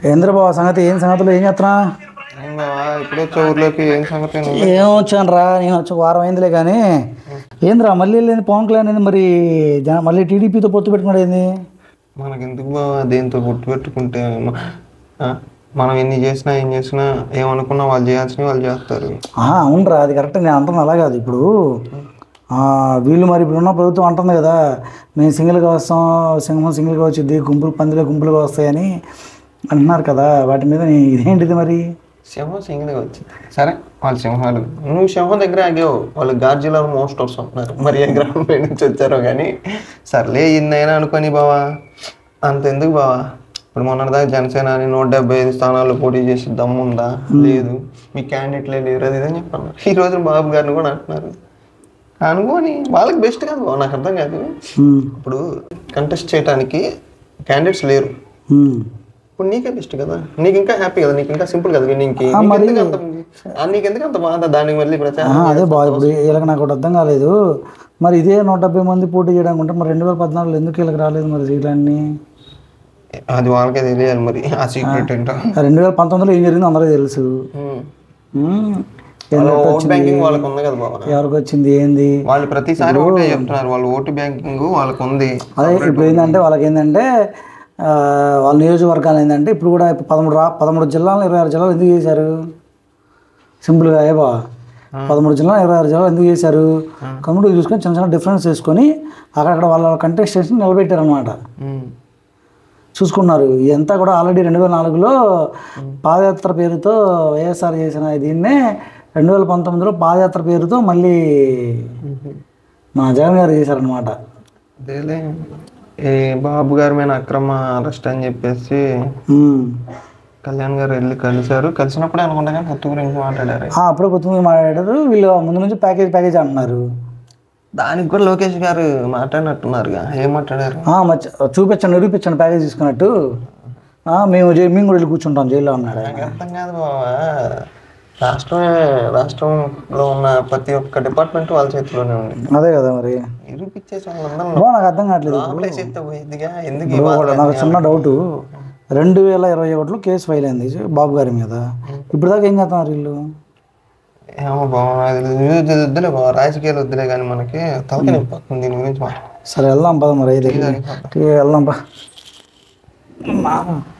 ఏంద్ర బాబు సంగతి ఏం సంగతులు ఏం చేస్తున్నా ఏం బావా ఇప్పుడు వచ్చే ఊర్లోకి ఏం సంగతి నువ్వు? ఏం వచ్చాను రా నేను వచ్చి వారం అయిందిలే కానీ ఏంద్రా మళ్ళీ వెళ్ళింది పవన్ కళ్యాణ్ ఏంది మరి జన- మళ్ళీ టీడీపీతో పొత్తు పెట్టుకున్నాడు ఏంది మనకి ఎందుకు బావా దేంతో గుర్తు పెట్టుకుంటే మ- ఆ? మనం ఎన్ని చేసినా ఏం చేసినా ఏమనుకున్నా వాళ్ళు చేయాల్సినవి వాళ్ళు చేస్తారు ఆ, అవునరా అది కరెక్ట్ నేను అంటున్నా అలా కాదు ఇప్పుడు ఆ, వీళ్ళు మరి ఇప్పుడున్న ప్రభుత్వం అంటుంది కదా మేము సింగిల్గా వస్తాం సింహం సింగిల్గా వచ్చింది గుంపులు పందిలే గుంపులుగా వస్తాయని అంటున్నారు కదా వాటి మీద నీ ఇదేంటిది మరి సింహం సింగిల్గా వచ్చింది సరే వాళ్ళు సింహాలు నువ్వు సింహం దగ్గర ఆగావు వాళ్ళు గార్జీలో మోస్ట్ వస్తున్నారు మరి ఏ గ్రహం పై నుంచి వచ్చారో కానీ సర్లే ఇన్నైనా అనుకొని బావా అంత ఎందుకు బావా ఇప్పుడు మొన్నటిదాకా జనసేన అని నూట డెబ్బై ఐదు స్థానాల్లో పోటీ చేసి దమ్ముందా లేదు మీ క్యాండిడేట్లే లేరు అది ఇదని చెప్పన్నారు ఈ రోజు బాబు గారిని కూడా అంటున్నారు అనుకోని వాళ్ళకి బెస్ట్ కాదు బావ, నాకు అర్థం కాదు ఉమ్, ఇప్పుడు కంటెస్ట్ చేయడానికి క్యాండిడేట్స్ లేరు ఉమ్. ఇప్పుడు నీకే బెస్ట్ కదా నీకు ఇంకా హ్యాపీ కదా నీకు ఇంకా సింపుల్ కదా విన్నింగ్కి నీకెందుకు అంత ఆ, నీకెందుకు అంత బాధ దానికి మళ్ళీ ప్రచారం ఆ, అదే బాగా ఇప్పుడు వీళ్ళకి నాకు ఒకటి అర్థం కాలేదు మరి ఇదే నూట డెబ్బై మంది పోటీ చేయడానికి ఉంటే మరి రెండు వేల పద్నాలుగులో ఎందుకు వీళ్ళకి రాలేదు మరి సీట్లన్నీ అది వాళ్ళకే తెలియాలి మరి ఆ సీక్రెట్ ఏంటో రెండు వేల పంతొమ్మిదిలో ఏం జరిగిందో అందరికీ తెలుసు ఉమ్. ఉమ్, వాళ్ళ ఓట్ బ్యాంకింగ్ వాళ్ళకు ఉంది కదా బాబా ఎవరికి వచ్చింది ఏంది వాళ్ళు ప్రతిసారి ఒకటే చెప్తున్నారు వాళ్ళ ఓటు బ్యాంకింగ్ వాళ్ళకు ఉంది అదే ఇప్పుడు ఏంటంటే వాళ్ళకి ఏంటంటే ఆ, వాళ్ళ నియోజకవర్గాలు ఏంటంటే ఇప్పుడు కూడా ఇప్పుడు పదమూడు రా పదమూడు జిల్లాలు ఇరవై ఆరు జిల్లాలు ఎందుకు చేశారు సింపుల్గా ఏబా పదమూడు జిల్లాలు ఇరవై ఆరు జిల్లాలు ఎందుకు చేశారు కమ్యూనిటీ చూసుకొని చిన్న చిన్న డిఫరెన్స్ చేసుకొని అక్కడక్కడ వాళ్ళ కంటెస్టెంట్స్ని నిలబెట్టారనమాట ఉమ్. చూసుకున్నారు ఇదంతా కూడా ఆల్రెడీ రెండు వేల నాలుగులో పాదయాత్ర పేరుతో వైఎస్ఆర్ చేసిన దీన్నే రెండు వేల పంతొమ్మిదిలో పాదయాత్ర పేరుతో మళ్ళీ మా జగన్ గారు చేశారనమాట అదేలే ఈ బాబు గారి మీద అక్రమ అరెస్ట్ అని చెప్పేసి కళ్యాణ్ గారు వెళ్ళి కలిశారు కలిసినప్పుడే అనుకుంటా కానీ పొత్తు గురించి మాట్లాడారు అప్పుడే కొత్తగా మాట్లాడారు వీళ్ళు ముందు నుంచి ప్యాకేజ్ ప్యాకేజ్ అంటున్నారు దానికి కూడా లోకేష్ గారు మాట్లాడినట్టున్నారుగా ఏం మాట్లాడారు ఆ, మచ్చ చూపించండి నిరూపించండి ప్యాకేజ్ తీసుకున్నట్టు ఆ, మేము జై మేము కూడా వెళ్ళి కూర్చుంటాం జైల్లో అన్నాడు ఆయన. నాకు అర్థం కాదు బాబా రాష్ట్రమే రాష్ట్రంలో ఉన్న ప్రతి ఒక్క డిపార్ట్మెంట్ వాళ్ళ చేతిలోనే ఉంది అదే కదా మరి నిరూపించేసి వాళ్ళందరూ బా నాకు అర్థం కావట్లేదు లోపలేసి ఎత్తే పోయిద్దిగా ఎందుకు ఈ ఇప్పుడు బాధ? ఒకటి నాకు చిన్న డౌట్ రెండు వేల ఇరవై ఒకటిలో కేసు ఫైల్ అయింది బాబు గారి మీద ఇప్పుడు దాకా ఏం చేస్తున్నారు వీళ్ళు ఏమో బాబా నాకు తెలియదు. ఇది వద్దులే బాబా రాజకీయాలు వద్దులే కానీ మనకి తలకి నొప్పి వస్తుంది దీని గురించి మాట్లాడు సరే వెళ్దాం పద మరి అయితే వెళ్దాం పా